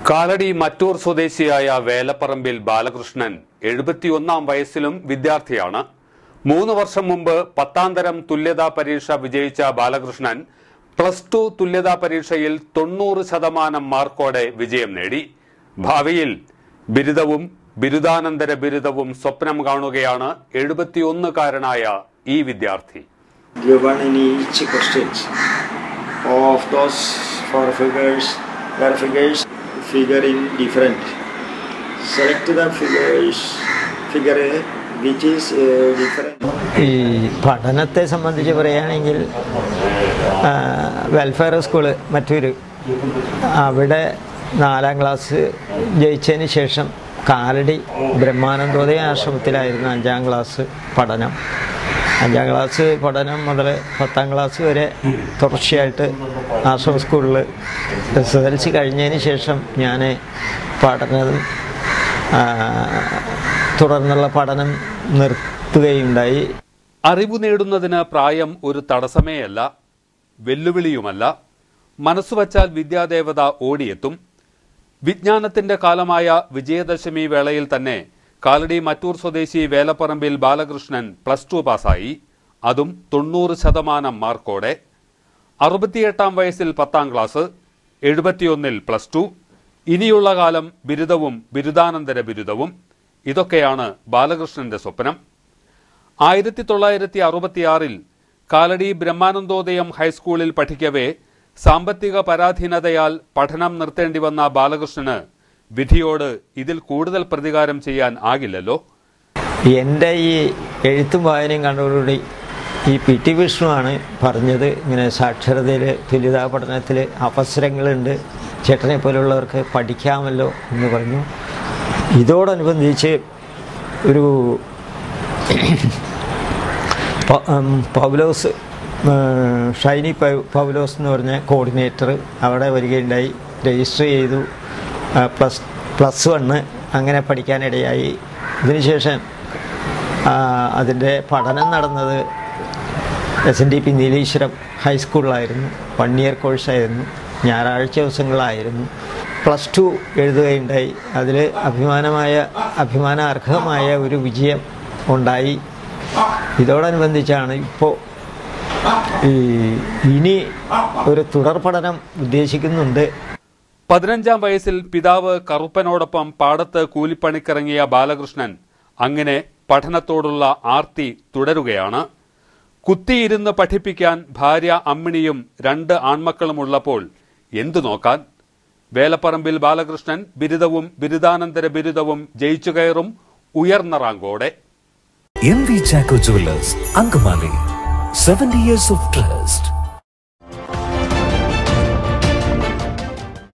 കാലടി മറ്റൂർ സ്വദേശിയായ വേലപ്പറമ്പിൽ ബാലകൃഷ്ണൻ എഴുപത്തിയൊന്നാം വയസ്സിലും വിദ്യാർത്ഥിയാണ് മൂന്ന് വർഷം മുമ്പ് പത്താം തരം തുല്യതാ പരീക്ഷ വിജയിച്ച ബാലകൃഷ്ണൻ പ്ലസ് ടു തുല്യതാ പരീക്ഷയിൽ തൊണ്ണൂറ് ശതമാനം മാർക്കോടെ വിജയം നേടി ഭാവിയിൽ ബിരുദവും ബിരുദാനന്തര ബിരുദവും സ്വപ്നം കാണുകയാണ് എഴുപത്തിയൊന്നുകാരനായ ഈ വിദ്യാർത്ഥി given in each questions of those four figures where figures figure in different select the figures figure which is uh, different ഈ പഠനത്തെ സംബന്ധിച്ച് പറയുകയാണെങ്കിൽ ആ, വെൽഫെയർ സ്കൂള് മറ്റൊരു അവിടെ നാലാം ക്ലാസ് ജയിച്ചതിന് ശേഷം കാലടി ബ്രഹ്മാനന്ദോദയ ആശ്രമത്തിലായിരുന്നു അഞ്ചാം ക്ലാസ് പഠനം അഞ്ചാം ക്ലാസ് പഠനം മുതൽ പത്താം ക്ലാസ് വരെ തുടർച്ചയായിട്ട് ആശ്രമ സ്കൂളിൽ എസ് എൽ സി കഴിഞ്ഞതിന് ശേഷം ഞാൻ പഠനം ആ, തുടർന്നുള്ള പഠനം നിർത്തുകയുണ്ടായി അറിവ് നേടുന്നതിന് പ്രായം ഒരു തടസ്സമേയല്ല വെല്ലുവിളിയുമല്ല മനസ്സുവച്ചാൽ വിദ്യാദേവത ഓടിയെത്തും വിജ്ഞാനത്തിന്റെ കാലമായ വിജയദശമി വേളയിൽ തന്നെ കാലടി മറ്റൂർ സ്വദേശി വേലപ്പറമ്പിൽ ബാലകൃഷ്ണൻ പ്ലസ് ടു പാസ്സായി അതും തൊണ്ണൂറ് ശതമാനം മാർക്കോടെ അറുപത്തിയെട്ടാം വയസ്സിൽ പത്താം ക്ലാസ് എഴുപത്തിയൊന്നിൽ പ്ലസ് ടു ഇനിയുള്ള കാലം ബിരുദവും ബിരുദാനന്തര ബിരുദവും ഇതൊക്കെയാണ് ബാലകൃഷ്ണന്റെ സ്വപ്നം ആയിരത്തി തൊള്ളായിരത്തി അറുപത്തിയാറിൽ കാലടി ബ്രഹ്മാനന്ദോദയം ഹൈസ്കൂളിൽ പഠിക്കവേ സാമ്പത്തിക പരാധീനതയാൽ പഠനം നിർത്തേണ്ടി വന്ന ബാലകൃഷ്ണന് വിധിയോട് ഇതിൽ കൂടുതൽ പ്രതികാരം ചെയ്യാൻ ആകില്ലല്ലോ എൻ്റെ ഈ എഴുത്തും വായനയും കണ്ടതോടുകൂടി ഈ പി ടി വിഷ്ണുവാണ് പറഞ്ഞത് ഇങ്ങനെ സാക്ഷരതയിൽ തുല്യതാ പഠനത്തിൽ അവസരങ്ങളുണ്ട് ചേട്ടനെ പോലുള്ളവർക്ക് പഠിക്കാമല്ലോ എന്ന് പറഞ്ഞു ഇതോടനുബന്ധിച്ച് ഒരു പ- ഉം, പൗലോസ് ഉം, ഷൈനി പൗ- പൗലോസ് എന്ന് പറഞ്ഞ കോർഡിനേറ്റർ അവിടെ വരികയുണ്ടായി രജിസ്റ്റർ ചെയ്തു ആ, പ്ലസ് പ്ലസ് വണ്ണ് അങ്ങനെ പഠിക്കാനിടയായി ഇതിനുശേഷം ആ, അതിൻ്റെ പഠനം നടന്നത് S N D P Nileshwaram ഹൈസ്കൂളിലായിരുന്നു വൺ ഇയർ കോഴ്സായിരുന്നു ഞായറാഴ്ച ദിവസങ്ങളായിരുന്നു പ്ലസ് ടു എഴുതുകയുണ്ടായി അതിൽ അഭിമാനമായ അഭിമാനാർഹമായ ഒരു വിജയം ഉണ്ടായി ഇതോടനുബന്ധിച്ചാണ് ഇപ്പോൾ ഈ ഇനി ഒരു തുടർ പഠനം ഉദ്ദേശിക്കുന്നുണ്ട് പതിനഞ്ചാം വയസ്സിൽ പിതാവ് കറുപ്പനോടൊപ്പം പാടത്ത് കൂലിപ്പണിക്കിറങ്ങിയ ബാലകൃഷ്ണൻ അങ്ങനെ പഠനത്തോടുള്ള ആർത്തി തുടരുകയാണ് കുത്തിയിരുന്ന് പഠിപ്പിക്കാൻ ഭാര്യ അമ്മിണിയും രണ്ട് ആൺമക്കളുമുള്ളപ്പോൾ എന്തു നോക്കാൻ വേലപ്പറമ്പിൽ ബാലകൃഷ്ണൻ ബിരുദവും ബിരുദാനന്തര ബിരുദവും ജയിച്ചു കയറും ഉയർന്ന റാങ്കോടെ M V Chacko jewellers Angamaly seventy years of trust